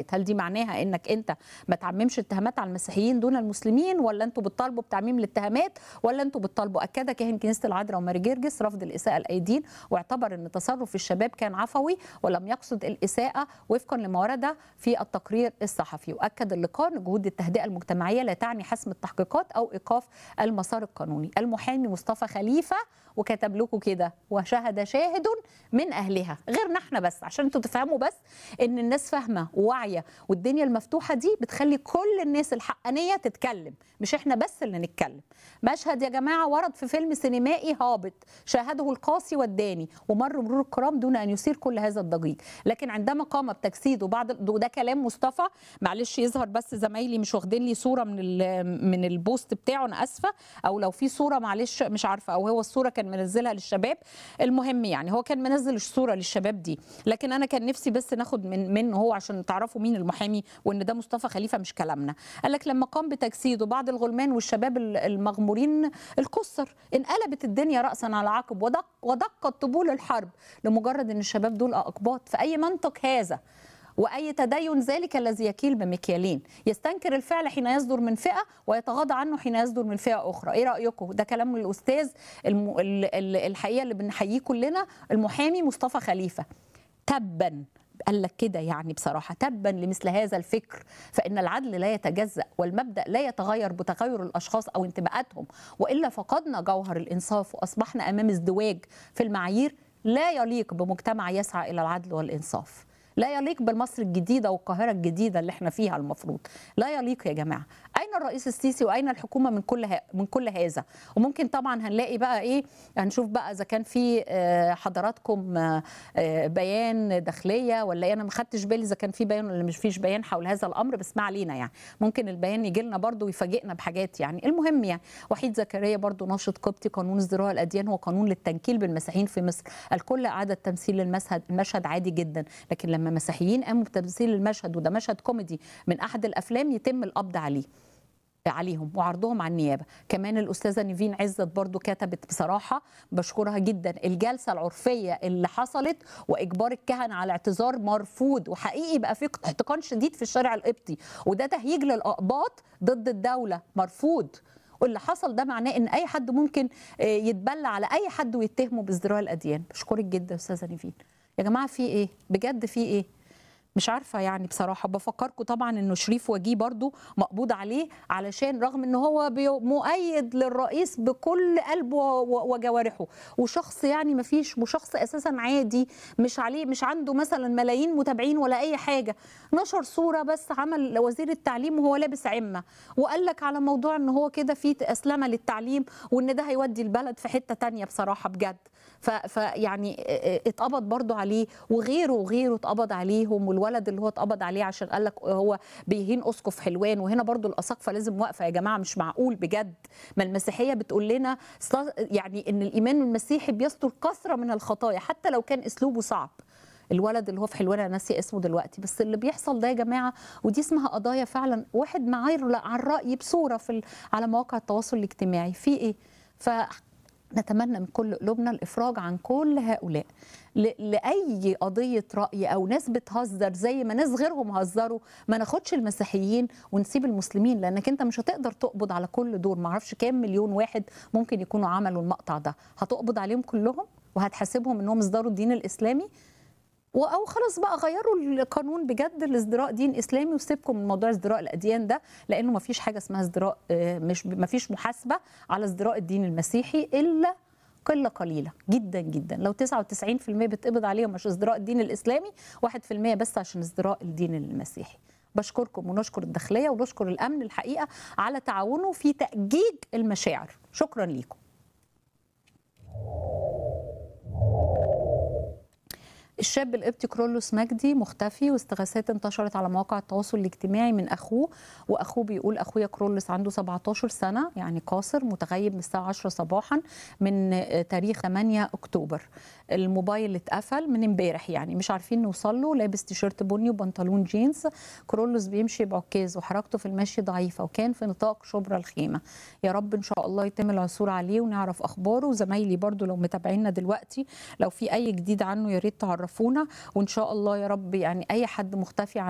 اتهامات هل دي معناها انك انت ما تعممش اتهامات على المسيحيين دون المسلمين ولا انتوا بتطالبوا بتعميم الاتهامات ولا انتوا بتطالبوا اكد كاهن كنيسه العذراء وماري جرجس رفض الاساءه الايدين واعتبر ان تصرف الشباب كان عفوي ولم يقصد الاساءه وفقا لما ورد في التقرير الصحفي واكد اللقاء ان جهود التهدئه المجتمعيه لا تعني حسم التحقيقات او ايقاف المسار القانوني المحامي مصطفى خليفه وكتب لكم كده وشهد شاهد من اهلها غيرنا احنا بس عشان انتوا تفهموا بس ان الناس فاهمه وواعيه والدنيا المفتوحه دي بتخلي كل الناس الحقانيه تتكلم مش احنا بس اللي نتكلم مشهد يا جماعه ورد في فيلم سينمائي هابط شاهده القاسي والداني ومر مرور الكرام دون ان يثير كل هذا الضجيج لكن عندما قام بتجسيد وبعض وده كلام مصطفى معلش يظهر بس زمايلي مش واخدين لي صوره من من البوست بتاعه انا اسفه او لو في صوره معلش مش عارفه او هو الصوره كان منزلها للشباب المهم يعني هو كان منزل الصوره للشباب دي لكن انا كان نفسي بس ناخد من منه هو عشان تعرفوا مين المحامي وان ده مصطفى خليفه مش كلامنا قال لك لما قام بتجسيد وبعض الغلمان والشباب المغمورين الكسر انقلبت الدنيا راسا على عقب ودق ودقت طبول الحرب لمجرد ان الشباب دول اقباط فاي منطق هذا واي تدين ذلك الذي يكيل بمكيالين يستنكر الفعل حين يصدر من فئه ويتغاضى عنه حين يصدر من فئه اخرى ايه رايكم ده كلام الاستاذ الم... الحقيقه اللي بنحييه كلنا المحامي مصطفى خليفه تبا قال لك كده يعني بصراحة تبا لمثل هذا الفكر فإن العدل لا يتجزأ والمبدأ لا يتغير بتغير الأشخاص أو انتماءاتهم وإلا فقدنا جوهر الإنصاف وأصبحنا أمام ازدواج في المعايير لا يليق بمجتمع يسعى إلى العدل والإنصاف لا يليق بالمصر الجديدة والقاهرة الجديدة اللي احنا فيها المفروض لا يليق يا جماعة أين الرئيس السيسي وأين الحكومة من كل ها من كل هذا وممكن طبعا هنلاقي بقى إيه هنشوف بقى إذا كان في حضراتكم بيان داخلية ولا إيه أنا ما خدتش بالي إذا كان في بيان ولا مش فيش بيان حول هذا الأمر بس ما علينا يعني ممكن البيان يجي لنا برضه ويفاجئنا بحاجات يعني المهم يعني وحيد زكريا برضه ناشط قبطي قانون ازدراء الأديان هو قانون للتنكيل بالمسيحيين في مصر الكل أعاد تمثيل المشهد المشهد عادي جدا لكن لما مسيحيين قاموا بتمثيل المشهد وده مشهد كوميدي من احد الافلام يتم القبض عليه عليهم وعرضهم على النيابه كمان الاستاذه نيفين عزت برضو كتبت بصراحه بشكرها جدا الجلسه العرفيه اللي حصلت واجبار الكهنه على اعتذار مرفوض وحقيقي بقى في احتقان شديد في الشارع القبطي وده تهييج للاقباط ضد الدوله مرفوض واللي حصل ده معناه ان اي حد ممكن يتبلى على اي حد ويتهمه بازدراء الاديان بشكرك جدا استاذه نيفين يا جماعه في ايه بجد في ايه مش عارفه يعني بصراحه بفكركم طبعا انه شريف وجيه برضو مقبوض عليه علشان رغم ان هو مؤيد للرئيس بكل قلبه وجوارحه وشخص يعني ما فيش وشخص اساسا عادي مش عليه مش عنده مثلا ملايين متابعين ولا اي حاجه نشر صوره بس عمل وزير التعليم وهو لابس عمه وقال لك على موضوع ان هو كده في اسلمه للتعليم وان ده هيودي البلد في حته تانية بصراحه بجد فيعني اتقبض برضو عليه وغيره وغيره اتقبض عليهم والولد اللي هو اتقبض عليه عشان قال لك هو بيهين اسقف حلوان وهنا برضو الاساقفه لازم واقفه يا جماعه مش معقول بجد ما المسيحيه بتقول لنا يعني ان الايمان المسيحي بيستر كثره من الخطايا حتى لو كان اسلوبه صعب الولد اللي هو في حلوان انا ناسيه اسمه دلوقتي بس اللي بيحصل ده يا جماعه ودي اسمها قضايا فعلا واحد معاير على الراي بصوره في على مواقع التواصل الاجتماعي في ايه ف نتمنى من كل قلوبنا الافراج عن كل هؤلاء لاي قضيه راي او ناس بتهزر زي ما ناس غيرهم هزروا ما ناخدش المسيحيين ونسيب المسلمين لانك انت مش هتقدر تقبض على كل دول ما اعرفش كام مليون واحد ممكن يكونوا عملوا المقطع ده هتقبض عليهم كلهم وهتحاسبهم انهم اصدروا الدين الاسلامي او خلاص بقى غيروا القانون بجد لازدراء دين اسلامي وسيبكم من موضوع ازدراء الاديان ده لانه ما فيش حاجه اسمها ازدراء مش ما فيش محاسبه على ازدراء الدين المسيحي الا قله قليله جدا جدا لو 99% بتقبض عليهم مش ازدراء الدين الاسلامي 1% بس عشان ازدراء الدين المسيحي بشكركم ونشكر الداخليه ونشكر الامن الحقيقه على تعاونه في تاجيج المشاعر شكرا ليكم الشاب القبطي كرولوس مجدي مختفي واستغاثات انتشرت على مواقع التواصل الاجتماعي من اخوه واخوه بيقول اخويا كرولوس عنده 17 سنه يعني قاصر متغيب من الساعه 10 صباحا من تاريخ 8 اكتوبر الموبايل اتقفل من امبارح يعني مش عارفين نوصل له لابس تيشيرت بني وبنطلون جينز كرولوس بيمشي بعكاز وحركته في المشي ضعيفه وكان في نطاق شبرا الخيمه يا رب ان شاء الله يتم العثور عليه ونعرف اخباره وزمايلي برضو لو متابعينا دلوقتي لو في اي جديد عنه يا ريت تعرفونا وان شاء الله يا رب يعني اي حد مختفي